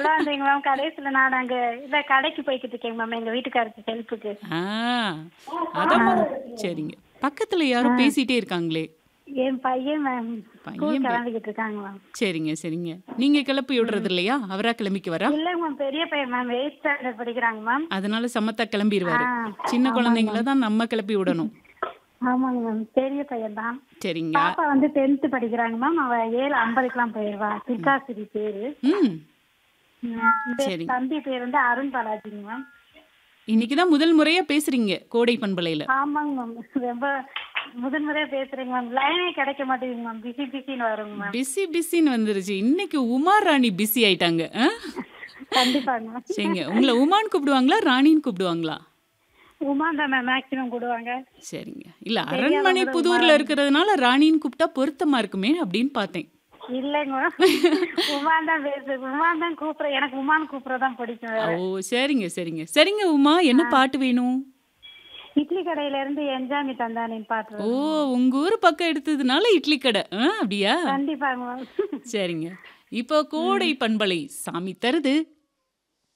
சொல்ல வந்தீங்க மேம் கடைசியில நான் அங்க இல்ல கடைக்கு போய்கிட்டு இருக்கேங்க மேம் எங்க வீட்டுக்காருக்கு ஹெல்ப்புக்கு ஆ அதான் சரிங்க பக்கத்துல யாரும் பேசிட்டே இருக்காங்களே என் பையன் மேம் பையன் ஸ்கூல் பே- கிளம்பிக்கிட்டு இருக்காங்க மேம் சரிங்க சரிங்க நீங்க கிளப்பி விடுறது இல்லையா அவரா கிளம்பிக்கு வரா இல்லைங்க மேம் பெரிய பையன் மேம் எயிட் ஸ்டாண்டர்ட் படிக்கிறாங்க மேம் அதனால சமத்தா கிளம்பிடுவாரு ஆ, சின்ன குழந்தைங்கள தான் நம்ம கிளப்பி விடணும் ஆமாங்க மேம் பெரிய பையன் தான் சரிங்க பாப்பா வந்து டென்த் படிக்கிறாங்க மேம் அவ ஏழு ஐம்பதுக்குலாம் போயிடுவா சிக்காசிரி பேரு ம் ம், இந்த சரிங்க. தம்பி பேர் வந்து அருண் பாலாஜிங்க மேம் இன்னைக்கு தான் முதல் முறையா பேசுறீங்க கோடை பண்பலையில ஆமாங்க மேம் ரொம்ப முதல் முறையா பேசுறீங்க மேம் லைனே கிடைக்க மாட்டேங்குது மேம் பிஸி பிஸின்னு வருங்க மேம் பிஸி பிஸின்னு வந்துருச்சு இன்னைக்கு உமா ராணி பிஸி ஆயிட்டாங்க ஆ? கண்டிப்பாங்க மேம் சரிங்க உங்களை உமான்னு கூப்பிடுவாங்களா ராணின்னு கூப்பிடுவாங்களா உமா தான் மேம் மேக்ஸிமம் கூடுவாங்க சரிங்க இல்ல அரண்மனை புதூர்ல இருக்கிறதுனால ராணின்னு கூப்பிட்டா பொருத்தமா இருக்குமே அப்படின்னு பார்த்தேன் இல்லைங்க மேம் உமான் தான் பேசு உமான் தான் கூப்பிடுற எனக்கு உமான் கூப்பிடுறதான் பிடிக்கும் வேற. ஓ சரிங்க சரிங்க சரிங்க உமா என்ன பாட்டு வேணும் இட்லி கடையில இருந்து என்ஜாமி தந்தானின் பாட்டு ஓ உங்க ஊர் பக்கம் எடுத்ததுனால இட்லி கடை ஆ, அப்படியா கண்டிப்பாங்க மேம் சரிங்க இப்போ கோடை பண்பலை சாமி தருது